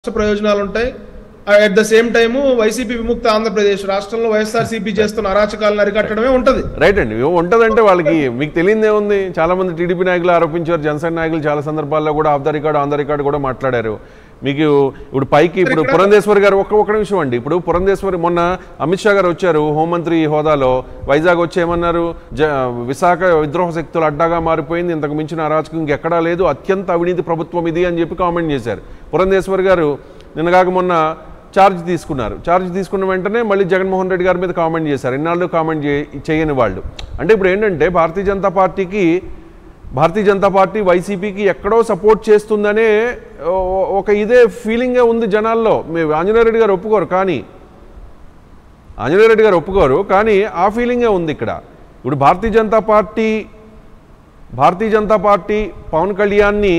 రాష్ట్ర ప్రయోజనాలు ఉంటాయి at the same time YCP విముక్త ఆంధ్రప్రదేశ్ రాష్ట్రంలో వైఎస్ఆర్సీపీ చేస్తున్న అరాచకాలను అరికట్టడమే ఉంటది రైట్ అండి ఉంటదంటే వాళ్ళకి మీకు తెలియదే ఉంది చాలా మంది టీడీపీ నాయకులు ఆరోపించారు జనసేన నాయకులు చాలా సందర్భాల్లో కూడా off the record on the record కూడా మాట్లాడారు మీకు ఇప్పుడు పైకి ఇప్పుడు పురంధేశ్వరి గారు ఒక్క ఒక్క నిమిషం అండి ఇప్పుడు పురంధేశ్వరి మొన్న అమిత్ షా గారు వచ్చారు హోంమంత్రి హోదాలో వైజాగ్ వచ్చి ఏమన్నారు జ విశాఖ విద్రోహ శక్తులు అడ్డాగా మారిపోయింది ఇంతకు మించిన అరాచకం ఇంకెక్కడా లేదు అత్యంత అవినీతి ప్రభుత్వం ఇది అని చెప్పి కామెంట్ చేశారు పురంధేశ్వరి గారు నిన్నగాక మొన్న ఛార్జ్ తీసుకున్నారు ఛార్జ్ తీసుకున్న వెంటనే మళ్ళీ జగన్మోహన్ రెడ్డి గారి మీద కామెంట్ చేశారు ఇన్నాళ్ళు కామెంట్ చే చేయని వాళ్ళు అంటే ఇప్పుడు ఏంటంటే భారతీయ జనతా పార్టీకి భారతీయ జనతా పార్టీ వైసీపీకి ఎక్కడో సపోర్ట్ చేస్తుందనే ఓ- ఒక ఇదే ఫీలింగే ఉంది జనాల్లో మీ ఆంజనేయ రెడ్డి గారు ఒప్పుకోరు కానీ ఆంజనేయ రెడ్డి గారు ఒప్పుకోరు కానీ ఆ ఫీలింగే ఉంది ఇక్కడ ఇప్పుడు భారతీయ జనతా పార్టీ భారతీయ జనతా పార్టీ పవన్ కళ్యాణ్ని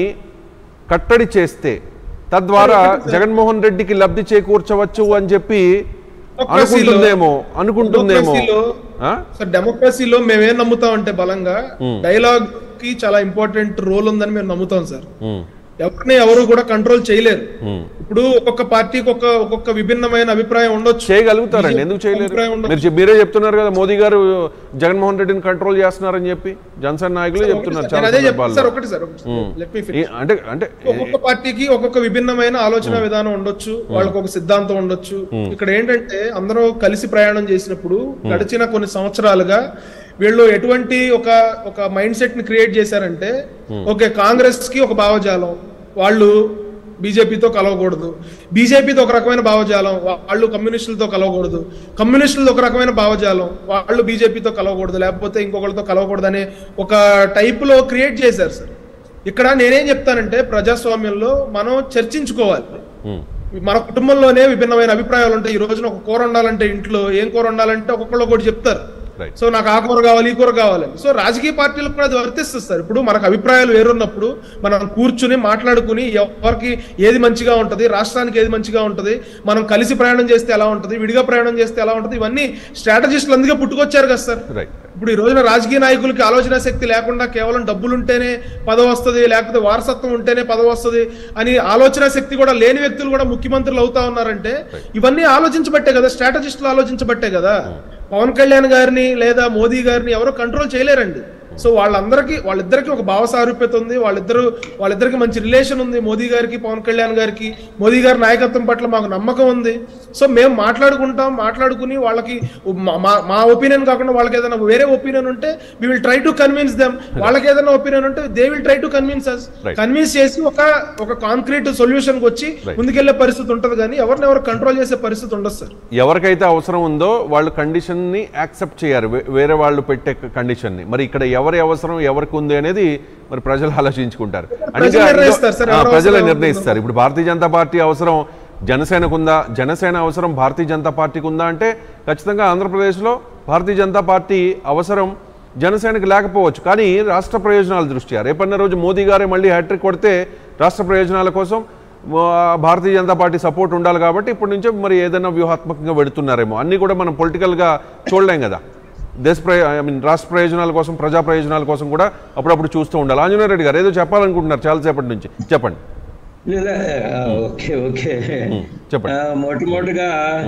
కట్టడి చేస్తే తద్వారా జగన్మోహన్ రెడ్డికి లబ్ధి చేకూర్చవచ్చు అని చెప్పి అనుకుంటుందేమో అనుకుంటుందేమో డెమోక్రసీలో ఆ? సార్ డెమోక్రసీలో మేమేం నమ్ముతాం అంటే బలంగా డైలాగ్ కి చాలా ఇంపార్టెంట్ రోల్ ఉందని మేము నమ్ముతాం సార్ ఉమ్, ఎవరిని ఎవరు కూడా కంట్రోల్ చేయలేరు ఉమ్. ఇప్పుడు ఒక్కొక్క పార్టీకి ఒక ఒక్కొక్క విభిన్నమైన అభిప్రాయం ఉండొచ్చు చేయగలుగుతారండి ఎందుకు చేయలేరు అభిప్రాయం ఉండదు. మీరు చెప్- మీరే చెప్తున్నారు కదా మోదీ గారు జగన్మోహన్ రెడ్డిని కంట్రోల్ చేస్తున్నారని చెప్పి జనసేన నాయకులు చెప్తున్నారు నేను చాలా అదే చెప్తాను సార్ సందర్భాల్లో ఒకటి సార్ ఒకటి ఉమ్. లెట్ మీ ఈ- అంటే అంటే ఒక్కొక్క పార్టీకి ఒక్కొక్క విభిన్నమైన ఆలోచన విధానం ఉండొచ్చు వాళ్ళకి ఒక సిద్ధాంతం ఉండొచ్చు ఇక్కడ ఏంటంటే అందరూ కలిసి ప్రయాణం చేసినప్పుడు గడిచిన కొన్ని సంవత్సరాలుగా వీళ్ళు ఎటువంటి ఒక ఒక మైండ్ సెట్ ని క్రియేట్ చేశారంటే ఓకే కాంగ్రెస్ కి ఒక భావజాలం వాళ్ళు బీజేపీతో కలవకూడదు బీజేపీతో ఒక రకమైన భావజాలం వాళ్ళు కమ్యూనిస్టులతో కలవకూడదు కమ్యూనిస్టులతో ఒక రకమైన భావజాలం వాళ్ళు బీజేపీతో కలవకూడదు లేకపోతే ఇంకొకరితో కలవకూడదు అనే ఒక టైప్ లో క్రియేట్ చేశారు సార్ ఇక్కడ నేనేం చెప్తానంటే ప్రజాస్వామ్యంలో మనం చర్చించుకోవాలి ఉమ్, మన కుటుంబంలోనే విభిన్నమైన అభిప్రాయాలు ఉంటాయి ఈ రోజున ఒక కూర వండాలంటే ఇంట్లో ఏం కూర వండాలంటే ఒక్కొక్కళ్ళు ఒకటి చెప్తారు రైట్ సో నాకు ఆ కూర కావాలి ఈ కూర కావాలని సో రాజకీయ పార్టీలకు కూడా అది వర్తిస్తుంది సార్ ఇప్పుడు మనకు అభిప్రాయాలు వేరున్నప్పుడు మనం కూర్చుని మాట్లాడుకుని ఎవరికి ఏది మంచిగా ఉంటది రాష్ట్రానికి ఏది మంచిగా ఉంటది మనం కలిసి ప్రయాణం చేస్తే ఎలా ఉంటది విడిగా ప్రయాణం చేస్తే ఎలా ఉంటది ఇవన్నీ స్ట్రాటజిస్టులు అందుకే పుట్టుకొచ్చారు కదా సార్ రైట్ ఇప్పుడు ఈ రోజున రాజకీయ నాయకులకి ఆలోచన శక్తి లేకుండా కేవలం డబ్బులు ఉంటేనే పదవి వస్తుంది లేకపోతే వారసత్వం ఉంటేనే పదవి వస్తుంది అని ఆలోచన శక్తి కూడా లేని వ్యక్తులు కూడా ముఖ్యమంత్రులు అవుతా ఉన్నారంటే ఇవన్నీ ఆలోచించబట్టే కదా స్ట్రాటజిస్టులు ఆలోచించబట్టే కదా పవన్ కళ్యాణ్ గారిని లేదా మోదీ గారిని ఎవరు కంట్రోల్ చేయలేరండి సో వాళ్ళందరికీ వాళ్ళిద్దరికి ఒక భావ సారూప్యత ఉంది వాళ్ళిద్దరు వాళ్ళిద్దరికి మంచి రిలేషన్ ఉంది మోదీ గారికి పవన్ కళ్యాణ్ గారికి మోదీ గారి నాయకత్వం పట్ల మాకు నమ్మకం ఉంది సో మేము మాట్లాడుకుంటాం మాట్లాడుకుని వాళ్ళకి మా- మా- మా ఒపీనియన్ కాకుండా వాళ్ళకి ఏదైనా వేరే ఒపీనియన్ ఉంటే we will try to convince them వాళ్ళకి ఏదైనా ఒపీనియన్ ఉంటే they will try to convince us Right. Convince చేసి ఒక ఒక కాంక్రీట్ సొల్యూషన్ కి వచ్చి Right. ముందుకెళ్లే పరిస్థితి ఉంటది కానీ ఎవరిని ఎవరు కంట్రోల్ చేసే పరిస్థితి ఉండదు సార్ ఎవరికైతే అవసరం ఉందో వాళ్ళు కండిషన్ని యాక్సెప్ట్ చేయాలి వే- వేరే వాళ్ళు పెట్టే కండిషన్ని మరి ఇక్కడ ఎవరి అవసరం ఎవరికి ఉంది అనేది మరి ప్రజలు ఆలోచించుకుంటారు ప్రజలు అందుకే నిర్ణయిస్తారు సార్, ఆ, ఎవరి ప్రజలే అవసరం నిర్ణయిస్తారు ఇప్పుడు భారతీయ జనతా పార్టీ అవసరం జనసేనకు ఉందా జనసేన అవసరం భారతీయ జనతా పార్టీకి ఉందా అంటే ఖచ్చితంగా ఆంధ్రప్రదేశ్లో భారతీయ జనతా పార్టీ అవసరం జనసేనకి లేకపోవచ్చు కానీ రాష్ట్ర ప్రయోజనాల దృష్ట్యా రేపన్న రోజు మోదీ గారే మళ్ళీ హ్యాట్రిక్ కొడితే రాష్ట్ర ప్రయోజనాల కోసం ఆ, భారతీయ జనతా పార్టీ సపోర్ట్ ఉండాలి కాబట్టి ఇప్పటి నుంచే మరి ఏదైనా వ్యూహాత్మకంగా పెడుతున్నారేమో అన్నీ కూడా మనం పొలిటికల్గా చూడలేం కదా దేశ ప్రయో ఐ మీన్ రాష్ట్ర ప్రయోజనాల కోసం ప్రజా ప్రయోజనాల కోసం కూడా అప్పుడప్పుడు చూస్తూ ఉండాలి ఆంజనేయ రెడ్డి గారు ఏదో చెప్పాలనుకుంటున్నారు చాలాసేపటి నుంచి చెప్పండి లేదా ఆ, ఓకే ఓకే చెప్పండి. ఆ, మొట్టమొదటిగా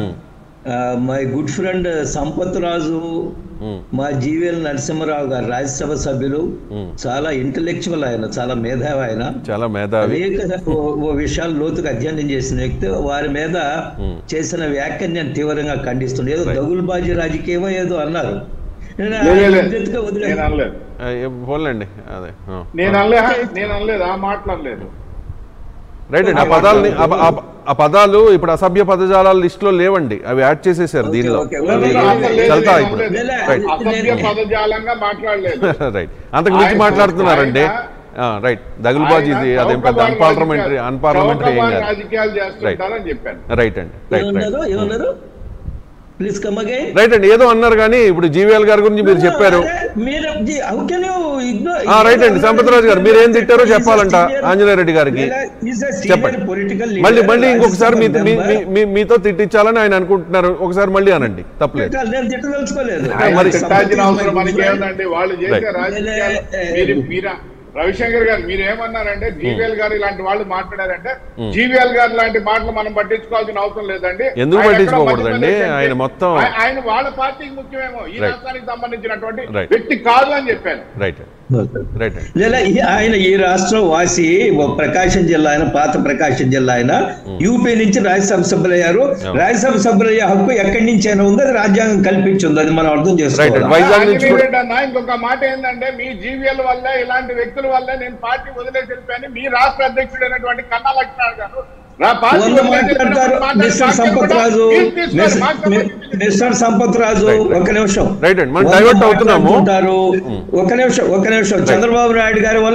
my good friend Sampath Raju మా జీవీఎల్ నరసింహరావు గారు రాజ్యసభ సభ్యులు చాలా ఇంటలెక్చువల్ ఆయన చాలా మేధావి ఆయన చాలా మేధావి అనేక ఓ- ఓ విషయాలు లోతుగా అధ్యయనం చేసిన వ్యక్తి వారి మీద చేసిన వ్యాఖ్యని నేను తీవ్రంగా ఖండిస్తుంది ఏదో దగులుబాజీ రాజకీయమో ఏదో అన్నారు నేను లే, లే, లే. ఇద్దరితో వదిలే- నేను అనలేదు ఆ, ఏ- పోన్లేండి అదే ఆ. నేను అనలే నేను అనలేదు ఆ మాట్లాడలేదు రైట్ అండి ఆ పదాలని ఆ ప- ఆ ప- ఆ పదాలు ఇప్పుడు అసభ్య పదజాలాల లిస్టులో లేవండి అవి యాడ్ చేసేసారు దీనిలో ఓకే, లేదు, ఓకే. లేదు, అసలు లేదు, చల్తా నేను ఇప్పుడు అనలేదు. లే, రైట్ అసభ్య పదజాలంగా మాట్లాడలేదు రైట్ అంతకు మించి ఆయన- మాట్లాడుతున్నారండి ఆ, రైట్ దగులుబాజీ ఇది ఆయన అదేం పెద్ద చౌకబారు అన్పార్లమెంటరీ రాజకీయాలు- అన్పార్లమెంటరీ ఏం చౌకబారు కాదు రాజకీయాలు చేస్తుంటారని చెప్పాను రైట్ అండి రైట్ రైట్ ఏమన్నారు ఏమన్నారు ప్లీజ్ కమ్ అగైన్ రైట్ అండి ఏదో అన్నారు కానీ ఇప్పుడు జీవీఎల్ గారి గురించి మీరు చెప్పారు మీరు హౌ కెన్ యూ ఇగ్నోర్ ఆ, రైట్ అండి సంపత్రాజు గారు మీరు ఏం తిట్టారో చెప్పాలంట ఆంజనేయ రెడ్డి గారికి చెప్పండి మళ్ళీ మళ్ళీ ఇంకొకసారి మీ- మీ- మీ- మీ- మీతో తిట్టించాలని ఆయన అనుకుంటున్నారు ఒకసారి మళ్ళీ అనండి తప్పలేదు నేను తిట్టదలుచుకోలేదు ఆయన మరి- తిట్టాల్సిన అవసరం మనకి ఏముందండి వాళ్ళు చేసే Right. రాజకీయాలు మీరు మీరా రవిశంకర్ గారు మీరు ఏమన్నారంటే జీవీఎల్ గారు ఇలాంటి వాళ్ళు మాట్లాడారంటే జీవీఎల్ గారు లాంటి మాటలు మనం పట్టించుకోవాల్సిన అవసరం లేదండి ఎందుకు ఆయన ఎక్కడో పట్టించుకోకూడదండి? మధ్యప్రదేశ్ ఆయన అంటే మొత్తం- ఆయ- ఆయన వాళ్ళ పార్టీకి ముఖ్యమేమో ఈ Right. రాష్ట్రానికి సంబంధించినటువంటి Right. వ్యక్తి కాదు అని చెప్పాను రైట్ రైట్ అండి లేదా ఈ- ఆయన ఈ రాష్ట్రం వాసి ఓ ప్రకాశం జిల్లా ఆయన పాత ప్రకాశం జిల్లా ఆయన యూపీ నుంచి రాజ్యసభ సభ్యులయ్యారు రాజ్యసభ సభ్యులయ్యే హక్కు ఎక్కడి నుంచి అయినా ఉంది అది రాజ్యాంగం కల్పించింది అది మనం అర్థం రైట్ చేసుకోవాలి వైజాగ్ నుంచి కూడా ఆంజనేయుడు అన్న ఇంకొక మాట ఏంటంటే మీ జీవీఎల్ వల్లే ఇలాంటి వ్యక్తుల వల్లే నేను పార్టీ వదిలేసి వెళ్ళిపోయాను మీ రాష్ట్ర అధ్యక్షుడైనటువంటి కన్నా లక్ష్మణ్ గారు నా పార్టీ వంద వదిలేసి మాట్లాడతారు వెళ్ళినప్పుడు మిస్టర్ మాట్లాడే సంపత్ బాధ్యత రాజు కూడా మీరు తీసుకోవాలి. మిస్- మాకు మి- సంబంధించింది. Mister Sampath Raju Right, right. ఒక నిమిషం Right అండి, మనం వంద divert అవుతున్నాము. మాట్లాడుతుంటారు. ఒక నిమిషం ఒక నిమిషం చంద్రబాబు నాయుడు గారి వల్ల